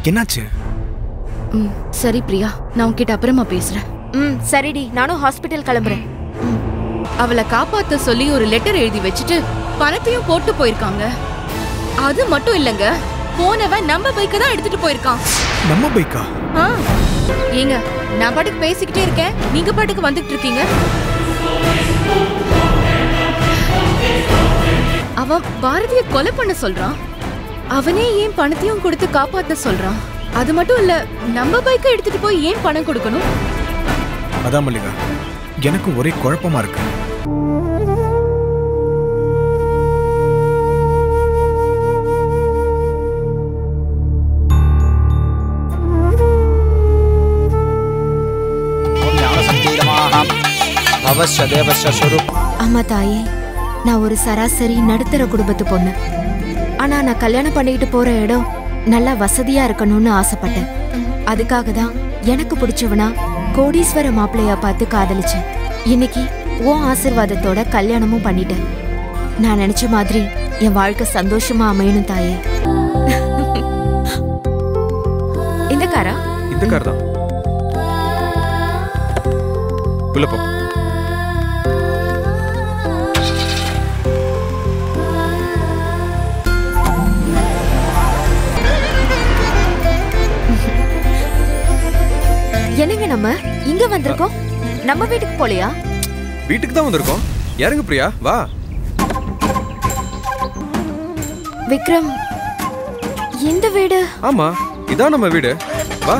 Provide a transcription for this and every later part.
என்னாச்சு ம் சரி பிரியா நான் உன்கிட்ட அப்புறமா பேசுறேன் ம் சரிடி நானும் ஹாஸ்பிட்டல் கிளம்புறேன் அவளை காப்பாத்த சொல்லி ஒரு லெட்டர் எழுதி வச்சுட்டு பணத்தையும் போட்டு போயிருக்காங்க அது மட்டும் இல்லங்க போனவன் நம்ம பைக்க தான் எடுத்துட்டு போயிருக்கான் நம்ம பைக்கா ஆ. ஏங்க நான் பாட்டுக்கு பேசிக்கிட்டே இருக்கேன் நீங்க பாட்டுக்கு வந்துட்டு இருக்கீங்க அவன் பாரதிய கொலை பண்ண சொல்றான் அவனே ஏன் பணத்தையும் கொடுத்து காப்பாத்த சொல்றான் அது மட்டும் இல்ல நம்ம பைக்கை எடுத்துட்டு போய் ஏன் பணம் கொடுக்கணும் அதான் மல்லிகா எனக்கும் ஒரே குழப்பமா இருக்கு ஓம் ஞானசக்திதமாகம் பவஸ்ய தேவஸ்ய ஸ்வரூப் அம்மா தாயே நான் ஒரு சராசரி நடுத்தர குடும்பத்து பொண்ணு ஆனா நான் கல்யாணம் பண்ணிக்கிட்டு போற இடம் நல்லா வசதியா இருக்கணும்னு ஆசைப்பட்டேன் அதுக்காக தான் எனக்கு பிடிச்சவனா கோடீஸ்வர மாப்பிள்ளையா பார்த்து காதலிச்சேன் இன்னைக்கு உன் ஆசிர்வாதத்தோட கல்யாணமும் பண்ணிட்டேன் நான் நினைச்ச மாதிரி என் வாழ்க்கை சந்தோஷமா அமையணும் தாயே இந்த காரா இந்த கார் தான் உள்ள போ என்னங்க நம்ம இங்க வந்திருக்கோம் நம்ம வீட்டுக்கு போலையா வீட்டுக்கு தான் வந்திருக்கோம் இறங்கு பிரியா வா விக்ரம் இந்த வீடு ஆமா இதான் நம்ம வீடு வா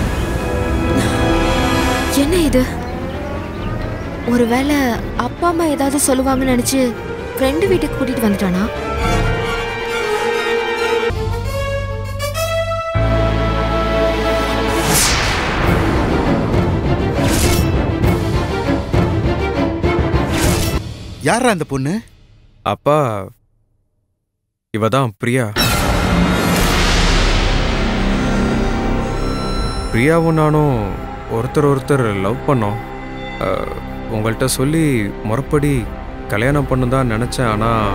என்ன இது ஒருவேளை அப்பா அம்மா ஏதாவது சொல்லுவாங்கன்னு நினைச்சு ஃப்ரெண்டு வீட்டுக்கு கூட்டிட்டு வந்துட்டானா யாரா அந்த பொண்ணு அப்பா இவ தான் பிரியா பிரியாவும் நானும் ஒருத்தர் ஒருத்தர் லவ் பண்ணோம் அஹ், உங்கள்கிட்ட சொல்லி முறைப்படி கல்யாணம் பண்ண தான் நினச்சேன் ஆனால்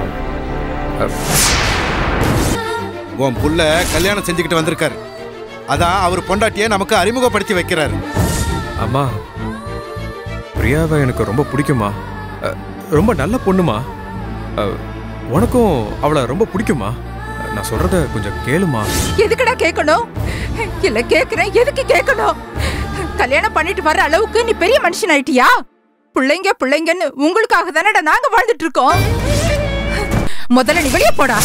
உன் புள்ள கல்யாணம் செஞ்சுக்கிட்டு வந்திருக்காரு அதான் அவர் பொண்டாட்டியை நமக்கு அறிமுகப்படுத்தி வைக்கிறாரு அம்மா பிரியாவை எனக்கு ரொம்ப பிடிக்குமா அஹ், ரொம்ப நல்ல பொண்ணுமா அஹ், உனக்கும் அவளை ரொம்ப பிடிக்குமா அஹ், நான் சொல்றத கொஞ்சம் கேளுமா எதுக்குடா கேட்கணும் இல்ல கேக்குறேன் எதுக்கு கேட்கணும் கல்யாணம் பண்ணிட்டு வர்ற அளவுக்கு நீ பெரிய மனுஷன் ஆயிட்டியா பிள்ளைங்க பிள்ளைங்கன்னு உங்களுக்காக தானடா நாங்க வாழ்ந்துட்டு இருக்கோம் முதல்ல நீ வெளியே போடா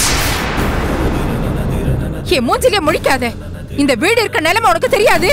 என் மூஞ்சிலே முழிக்காத இந்த வீடு இருக்க நிலைமை உனக்கு தெரியாது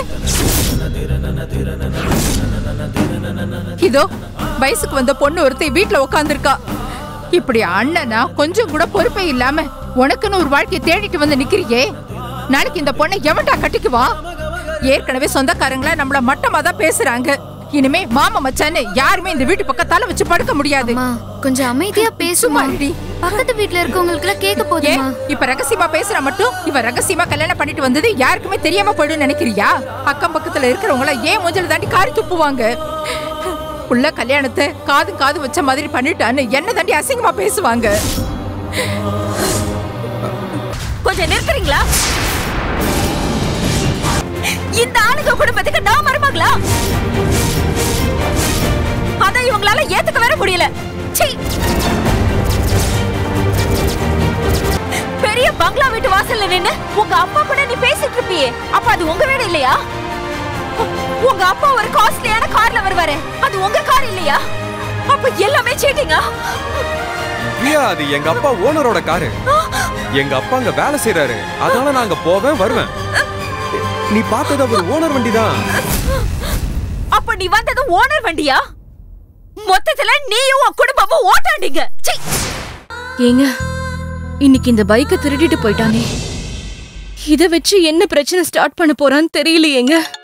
இதோ வயசுக்கு வந்த பொண்ணு ஒருத்தி வீட்டுல உட்காந்துருக்கா இப்படி அண்ணனா கொஞ்சம் கூட பொறுப்பே இல்லாம உனக்குன்னு ஒரு வாழ்க்கையை தேடிட்டு வந்து நிக்கிறியே நாளைக்கு இந்த பொண்ணை எவன்டா கட்டிக்குவா ஏற்கனவே சொந்தக்காரங்களா நம்மள மட்டமா தான் பேசுறாங்க இனிமே மாமா மச்சான்னு யாருமே இந்த வீட்டு பக்கத்தால வச்சு படுக்க முடியாது அம்மா கொஞ்சம் அமைதியா சும்மா பேசுமா இருடி. பக்கத்து வீட்ல இருக்கவங்களுக்கு எல்லாம் கேட்க ஏன் போதுமா இப்ப ரகசியமா பேசுற மட்டும் இவ ரகசியமா கல்யாணம் பண்ணிட்டு வந்தது யாருக்குமே தெரியாம போயிடும் நினைக்கிறியா அக்கம் பக்கத்துல இருக்கிறவங்கள ஏன் மூஞ்சல தாண்டி காரி துப்புவாங்க உள்ள கல்யாணத்தை காது காது வச்ச மாதிரி பண்ணிட்டான்னு என்ன தாண்டி அசிங்கமா பேசுவாங்க கொஞ்சம் நிறுத்துறீங்களா இந்த ஆளுங்க குடும்பத்துக்கு நான் மருமகளா அத இவங்களால ஏத்துக்க வர முடியல சீ பெரிய பங்களா வீட்டு வாசல்ல நின்னு உங்க அப்பா கூட நீ பேசிட்டு இருப்பியே அப்ப அது உங்க வீடு இல்லையா உங்க அப்பா ஒரு காஸ்ட்லியான கார்ல வருவாரு அது உங்க கார் இல்லையா அப்ப எல்லாமே சீட்டிங்கா பிரியா அது எங்க அப்பா ஓனரோட காரு எங்க அப்பா அங்க வேலை செய்யறாரு அதனால நான் அங்க போவேன் வருவேன் நீ பார்த்தது அவர் ஓனர் வண்டி தான் அப்ப நீ வந்தது ஓனர் வண்டியா மொத்தத்துல நீயும் உன் குடும்பமும் ஓட்டாண்டீங்க சீ ஏங்க இன்னைக்கு இந்த பைக்கை திருடிட்டு போயிட்டானே இத வச்சு என்ன பிரச்சனை ஸ்டார்ட் பண்ண போறான்னு தெரியலையேங்க